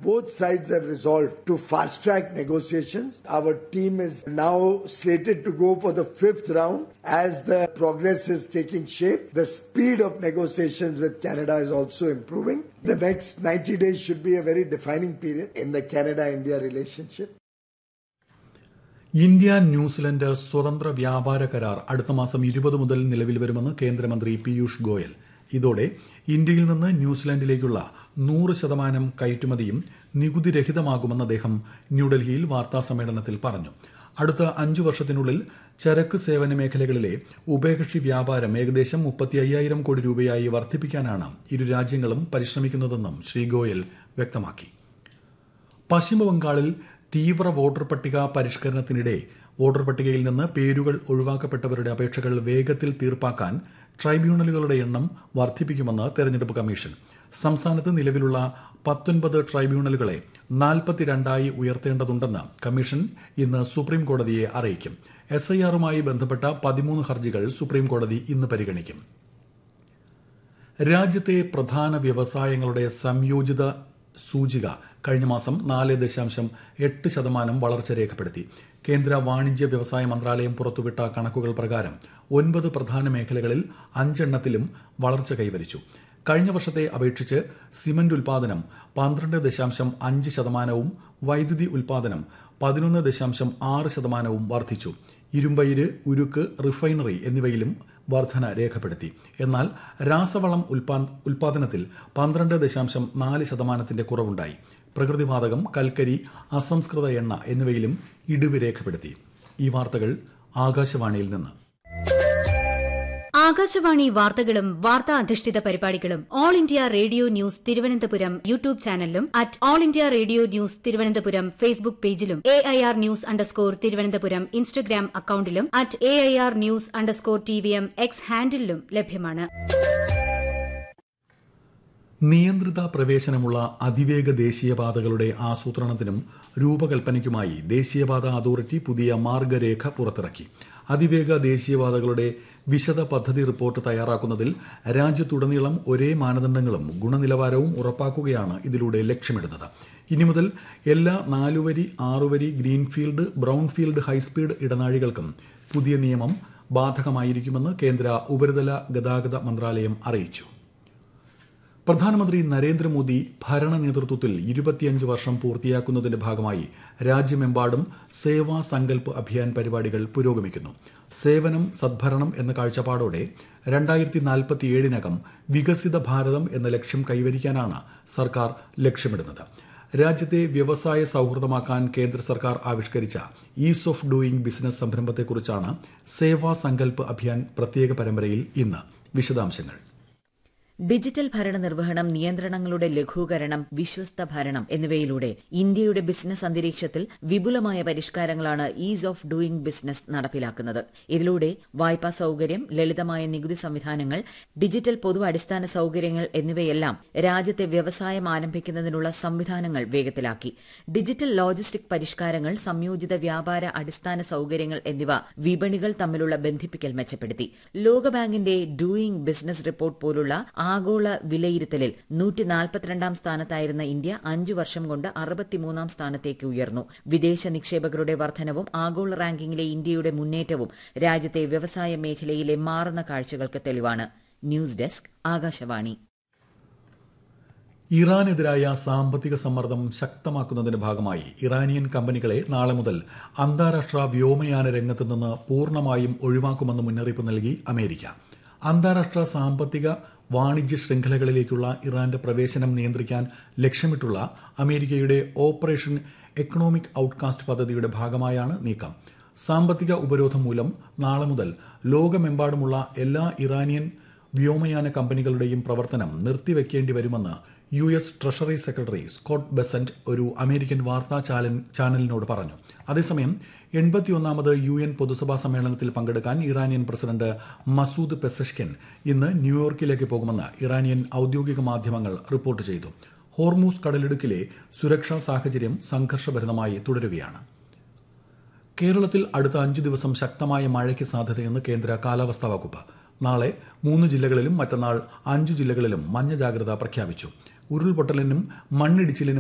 both sides have resolved to fast track negotiations. Our team is now slated to go for the fifth round. As the progress is taking shape, the speed of negotiations with Canada is also improving. The next 90 days should be a very defining period in the Canada India relationship. India New Zealand സ്വതന്ത്ര വ്യാപാര കരാർ അടുത്ത മാസം ഇരുപത് മുതൽ നിലവിൽ വരുമെന്ന് കേന്ദ്രമന്ത്രി പീയൂഷ് ഗോയൽ ഇതോടെ ഇന്ത്യയിൽ നിന്ന് ന്യൂസിലാൻഡിലേക്കുള്ള നൂറ് ശതമാനം കയറ്റുമതിയും നികുതിരഹിതമാകുമെന്ന് അദ്ദേഹം ന്യൂഡൽഹിയിൽ വാർത്താസമ്മേളനത്തിൽ പറഞ്ഞു അടുത്ത അഞ്ചു വർഷത്തിനുള്ളിൽ ചരക്ക് സേവന മേഖലകളിലെ ഉഭയകക്ഷി വ്യാപാരം ഏകദേശം മുപ്പത്തി അയ്യായിരം കോടി രൂപയായി വർദ്ധിപ്പിക്കാനാണ് ഇരു രാജ്യങ്ങളും പരിശ്രമിക്കുന്നതെന്നും ശ്രീ ഗോയൽ വ്യക്തമാക്കി പശ്ചിമബംഗാളിൽ തീവ്ര വോട്ടർ പട്ടിക പരിഷ്കരണത്തിനിടെ വോട്ടർ പട്ടികയിൽ നിന്ന് പേരുകൾ ഒഴിവാക്കപ്പെട്ടവരുടെ അപേക്ഷകൾ വേഗത്തിൽ തീർപ്പാക്കാൻ ട്രൈബ്യൂണലുകളുടെ എണ്ണം വർദ്ധിപ്പിക്കുമെന്ന് തെരഞ്ഞെടുപ്പ് കമ്മീഷൻ സംസ്ഥാനത്ത് നിലവിലുള്ള പത്തൊൻപത് ട്രൈബ്യൂണലുകളെ നാൽപ്പത്തിരണ്ടായി ഉയർത്തേണ്ടതുണ്ടെന്ന് കമ്മീഷൻ ഇന്ന് സുപ്രീം കോടതിയെ അറിയിക്കും എസ് ഐ ആറുമായി ബന്ധപ്പെട്ട പതിമൂന്ന് ഹർജികൾ സുപ്രീം കോടതി ഇന്ന് പരിഗണിക്കും രാജ്യത്തെ പ്രധാന വ്യവസായങ്ങളുടെ സംയോജിത സൂചിക കഴിഞ്ഞ മാസം നാല് ദശാംശം എട്ട് ശതമാനം വളർച്ച രേഖപ്പെടുത്തി കേന്ദ്ര വാണിജ്യ വ്യവസായ മന്ത്രാലയം പുറത്തുവിട്ട കണക്കുകൾ പ്രകാരം ഒൻപത് പ്രധാന മേഖലകളിൽ അഞ്ചെണ്ണത്തിലും വളർച്ച കൈവരിച്ചു കഴിഞ്ഞ വർഷത്തെ അപേക്ഷിച്ച് സിമന്റ് ഉൽപാദനം പന്ത്രണ്ട് ദശാംശം അഞ്ച് ശതമാനവും വൈദ്യുതി ഉൽപാദനം പതിനൊന്ന് ദശാംശം ആറ് ശതമാനവും വർദ്ധിച്ചു ഇരുമ്പയിര് ഉരുക്ക് റിഫൈനറി എന്നിവയിലും വർധന രേഖപ്പെടുത്തി എന്നാൽ രാസവളം ഉൽപാദനത്തിൽ പന്ത്രണ്ട് ദശാംശം നാല് ശതമാനത്തിന്റെ കുറവുണ്ടായി പ്രകൃതിവാതകം കൽക്കരി അസംസ്കൃത എണ്ണ എന്നിവയിലും ഇടിവ് രേഖപ്പെടുത്തി ഈ വാർത്തകൾ ആകാശവാണിയിൽ നിന്ന് ആകാശവാണി വാർത്തകളും വാർത്താ അധിഷ്ഠിത പരിപാടികളും All India Radio news Thiruvananthapuram YouTube ചാനലിലും at All India Radio news Thiruvananthapuram Facebook പേജിലും A I R news underscore Thiruvananthapuram Instagram അക്കൌണ്ടിലും at A I R news underscore T V M X ഹാൻഡിലും ലഭ്യമാണ് നിയന്ത്രിത പ്രവേശനമുള്ള അതിവേഗ ദേശീയപാതകളുടെ ആസൂത്രണത്തിനും രൂപകൽപ്പനയ്ക്കുമായി ദേശീയപാത അതോറിറ്റി പുതിയ മാർഗരേഖ പുറത്തിറക്കി അതിവേഗ ദേശീയപാതകളുടെ വിശദ പദ്ധതി റിപ്പോർട്ട് തയ്യാറാക്കുന്നതിൽ രാജ്യത്തുടനീളം ഒരേ മാനദണ്ഡങ്ങളും ഗുണനിലവാരവും ഉറപ്പാക്കുകയാണ് ഇതിലൂടെ ലക്ഷ്യമിടുന്നത് ഇനി മുതൽ എല്ലാ നാലുവരി ആറുവരി ഗ്രീൻഫീൽഡ് ബ്രൌൺഫീൽഡ് ഹൈസ്പീഡ് ഇടനാഴികൾക്കും പുതിയ നിയമം ബാധകമായിരിക്കുമെന്ന് കേന്ദ്ര ഉപരിതല ഗതാഗത മന്ത്രാലയം അറിയിച്ചു പ്രധാനമന്ത്രി നരേന്ദ്രമോദി ഭരണ നേതൃത്വത്തിൽ ഇരുപത്തിയഞ്ച് വർഷം പൂർത്തിയാക്കുന്നതിന്റെ ഭാഗമായി രാജ്യമെമ്പാടും സേവാ സങ്കല്പ് അഭിയാൻ പരിപാടികൾ പുരോഗമിക്കുന്നു സേവനം സദ്ഭരണം എന്ന കാഴ്ചപ്പാടോടെ രണ്ടായിരത്തി നാൽപ്പത്തിയേഴിനകം വികസിത ഭാരതം എന്ന ലക്ഷ്യം കൈവരിക്കാനാണ് സർക്കാർ ലക്ഷ്യമിടുന്നത് രാജ്യത്തെ വ്യവസായ സൌഹൃദമാക്കാൻ കേന്ദ്ര സർക്കാർ ആവിഷ്കരിച്ച ഈസ് ഓഫ് ഡൂയിങ് ബിസിനസ് സംരംഭത്തെക്കുറിച്ചാണ് സേവാ സങ്കല്പ് അഭിയാൻ പ്രത്യേക പരമ്പരയിൽ ഇന്ന് വിശദാംശങ്ങൾ ഡിജിറ്റൽ ഭരണ നിർവഹണം നിയന്ത്രണങ്ങളുടെ ലഘൂകരണം വിശ്വസ്ത ഭരണം എന്നിവയിലൂടെ ഇന്ത്യയുടെ ബിസിനസ് അന്തരീക്ഷത്തിൽ വിപുലമായ പരിഷ്കാരങ്ങളാണ് ഈസ് ഓഫ് ഡൂയിങ് ബിസിനസ് നടപ്പിലാക്കുന്നത് ഇതിലൂടെ വായ്പാ സൌകര്യം ലളിതമായ നികുതി സംവിധാനങ്ങൾ ഡിജിറ്റൽ പൊതു അടിസ്ഥാന സൌകര്യങ്ങൾ എന്നിവയെല്ലാം രാജ്യത്തെ വ്യവസായം ആരംഭിക്കുന്നതിനുള്ള സംവിധാനങ്ങൾ വേഗത്തിലാക്കി ഡിജിറ്റൽ ലോജിസ്റ്റിക് പരിഷ്കാരങ്ങൾ സംയോജിത വ്യാപാര അടിസ്ഥാന സൌകര്യങ്ങൾ എന്നിവ വിപണികൾ തമ്മിലുള്ള ബന്ധിപ്പിക്കൽ മെച്ചപ്പെടുത്തി ലോകബാങ്കിന്റെ ഡൂയിങ് ബിസിനസ് റിപ്പോർട്ട് പോലുള്ള ആഗോള വിലയിരുത്തലിൽ നൂറ്റി നാൽപ്പത്തിരണ്ടാം സ്ഥാനത്തായിരുന്ന ഇന്ത്യ അഞ്ചു വർഷം കൊണ്ട് അറുപത്തിമൂന്നാം സ്ഥാനത്തേക്ക് ഉയർന്നു വിദേശ നിക്ഷേപകരുടെ വർധനവും ആഗോള റാങ്കിങ്ങിലെ ഇന്ത്യയുടെ മുന്നേറ്റവും രാജ്യത്തെ വ്യവസായ മേഖലയിലെ മാറുന്ന കാഴ്ചകൾക്ക് തെളിവാണ് ന്യൂസ് ഡെസ്ക് ആകാശവാണി ഇറാനെതിരായ സാമ്പത്തിക സമ്മർദ്ദം ശക്തമാക്കുന്നതിന്റെ ഭാഗമായി ഇറാനിയൻ കമ്പനികളെ നാളെ മുതൽ അന്താരാഷ്ട്ര വ്യോമയാന രംഗത്ത് നിന്ന് പൂർണ്ണമായും ഒഴിവാക്കുമെന്ന് മുന്നറിയിപ്പ് നൽകി അമേരിക്ക അന്താരാഷ്ട്ര സാമ്പത്തിക വാണിജ്യ ശൃംഖലകളിലേക്കുള്ള ഇറാന്റെ പ്രവേശനം നിയന്ത്രിക്കാൻ ലക്ഷ്യമിട്ടുള്ള അമേരിക്കയുടെ ഓപ്പറേഷൻ എക്കണോമിക് ഔട്ട്കാസ്റ്റ് പദ്ധതിയുടെ ഭാഗമായാണ് നീക്കം സാമ്പത്തിക ഉപരോധം മൂലം നാളെ മുതൽ ലോകമെമ്പാടുമുള്ള എല്ലാ ഇറാനിയൻ വ്യോമയാന കമ്പനികളുടെയും പ്രവർത്തനം നിർത്തിവെക്കേണ്ടി വരുമെന്ന് U S treasury secretary Scott Bessent ഒരു അമേരിക്കൻ വാർത്താ ചാനലിനോട് പറഞ്ഞു അതേസമയം എൺപത്തിയൊന്നാമത് യു എൻ പൊതുസഭാ സമ്മേളനത്തിൽ പങ്കെടുക്കാൻ ഇറാനിയൻ പ്രസിഡന്റ് മസൂദ് പെസഷ്കൻ ഇന്ന് ന്യൂയോർക്കിലേക്ക് പോകുമെന്ന് ഇറാനിയൻ ഔദ്യോഗിക മാധ്യമങ്ങൾ റിപ്പോർട്ട് ചെയ്തു ഹോർമൂസ് കടലിടുക്കിലെ സുരക്ഷാ സാഹചര്യം സംഘർഷഭരിതമായി തുടരുകയാണ് കേരളത്തിൽ അടുത്ത അഞ്ചു ദിവസം ശക്തമായ മഴയ്ക്ക് സാധ്യതയെന്ന് കേന്ദ്ര കാലാവസ്ഥാ വകുപ്പ് നാളെ മൂന്ന് ജില്ലകളിലും മറ്റന്നാൾ അഞ്ചു ജില്ലകളിലും മഞ്ഞ ജാഗ്രത പ്രഖ്യാപിച്ചു ഉരുൾപൊട്ടലിനും മണ്ണിടിച്ചിലിനും